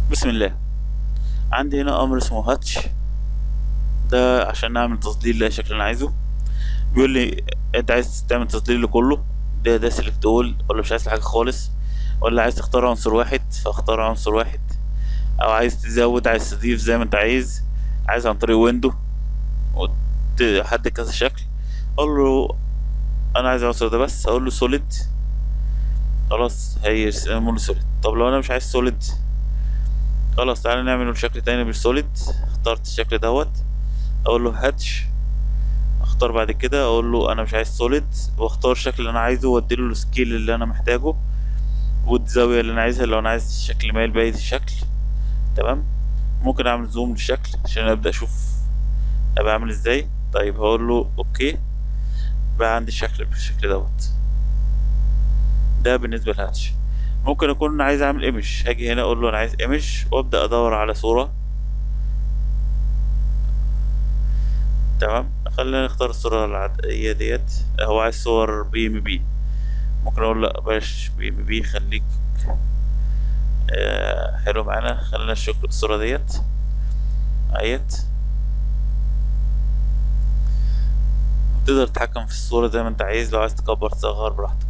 بسم الله عندي هنا امر اسمه هاتش ده عشان نعمل تظليل لاي شكل انا عايزه بيقول لي انت عايز تعمل تظليل لكله ده ده سيلكت اول ولا مش عايز حاجه خالص ولا عايز تختار عنصر واحد فاختار عنصر واحد او عايز تزود عايز تضيف زي ما انت عايز عايز عن طريق ويندو وتحدد كذا شكل اقول له انا عايز العنصر ده بس اقول له سوليد خلاص هيرسمه له سوليد طب لو انا مش عايز سوليد خلاص تعالى نعمله بشكل تاني مش سوليد اخترت الشكل دوت اقول له هاتش اختار بعد كده اقول له انا مش عايز سوليد واختار الشكل اللي انا عايزه واديله السكيل اللي انا محتاجه والزاويه اللي انا عايزها لو انا عايز الشكل مايل بقية الشكل تمام ممكن اعمل زوم للشكل عشان ابدا اشوف ابقى عامل ازاي طيب هقول له اوكي بقى عندي الشكل بالشكل دوت ده بالنسبه للهاتش ممكن اكون عايز اعمل ايمج هاجي هنا اقول له انا عايز ايمج وابدا ادور على صوره تمام خلينا نختار الصوره العاديه ديت هو عايز صور بي ام بي ممكن اقول لا بلاش بي ام بي خليك آه حلو معانا خلينا نشوف الصوره ديت اهيت تقدر تتحكم في الصورة زي ما انت عايز لو عايز تكبر تصغر براحتك